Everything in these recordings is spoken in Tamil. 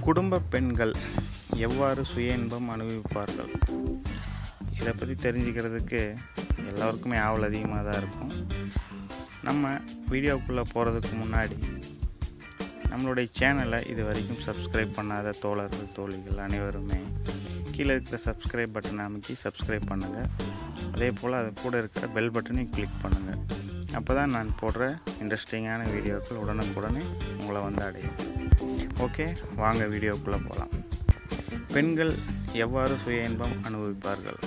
குடும்ப பெண்கள் எவ்வாறு சுய இன்பம் அனுபவிப்பார்கள் இதை பற்றி தெரிஞ்சுக்கிறதுக்கு எல்லோருக்குமே ஆவல் அதிகமாக தான் இருக்கும் நம்ம வீடியோக்குள்ளே போகிறதுக்கு முன்னாடி நம்மளுடைய சேனலை இது வரைக்கும் சப்ஸ்கிரைப் பண்ணாத தோழர்கள் தோழிகள் அனைவருமே கீழே இருக்கிற சப்ஸ்கிரைப் பட்டனை அமைக்கி சப்ஸ்கிரைப் பண்ணுங்கள் அதே போல் அது கூட இருக்கிற பெல் பட்டனையும் கிளிக் பண்ணுங்கள் அப்போ தான் நான் போடுற இன்ட்ரெஸ்டிங்கான வீடியோக்கள் உடனுக்குடனே உங்களை வந்து அடையும் ஓகே வாங்க வீடியோக்குள்ளே போகலாம் பெண்கள் எவ்வாறு சுய இன்பம் அனுபவிப்பார்கள்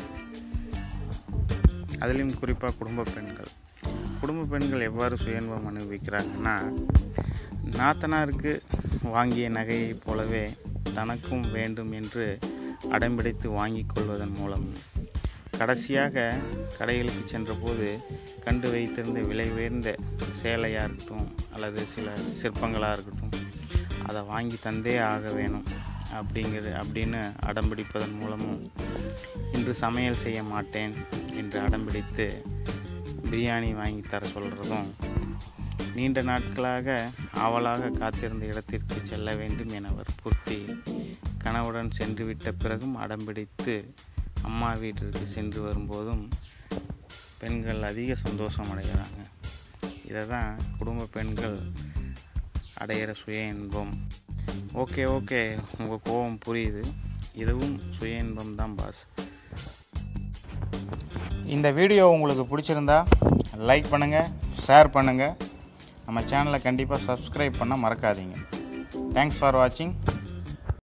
அதிலும் குறிப்பாக குடும்ப பெண்கள் குடும்ப பெண்கள் எவ்வாறு சுய இன்பம் அனுபவிக்கிறாங்கன்னா நாத்தனாருக்கு வாங்கிய நகையைப் போலவே தனக்கும் வேண்டும் என்று அடம்பிடித்து வாங்கிக் கொள்வதன் மூலம் கடைசியாக கடைகளுக்கு சென்றபோது கண்டு வைத்திருந்த விலை உயர்ந்த சேலையாக இருக்கட்டும் அல்லது சில சிற்பங்களாக இருக்கட்டும் அதை வாங்கி தந்தே ஆக வேணும் அப்படிங்கிற அப்படின்னு அடம்பிடிப்பதன் மூலமும் இன்று சமையல் செய்ய மாட்டேன் என்று அடம்பிடித்து பிரியாணி வாங்கி தர சொல்கிறதும் நீண்ட நாட்களாக ஆவலாக காத்திருந்த இடத்திற்கு செல்ல வேண்டும் என வற்புறுத்தி கணவுடன் சென்றுவிட்ட பிறகும் அடம்பிடித்து அம்மா வீட்டிற்கு சென்று வரும்போதும் பெண்கள் அதிக சந்தோஷம் அடைகிறாங்க இதை தான் குடும்ப பெண்கள் அடையிற சுய இன்பம் ஓகே ஓகே உங்கள் கோபம் புரியுது இதுவும் சுய இன்பம் தான் பாஸ் இந்த வீடியோ உங்களுக்கு பிடிச்சிருந்தா லைக் பண்ணுங்கள் ஷேர் பண்ணுங்கள் நம்ம சேனலை கண்டிப்பாக சப்ஸ்கிரைப் பண்ண மறக்காதீங்க தேங்க்ஸ் ஃபார் வாட்சிங்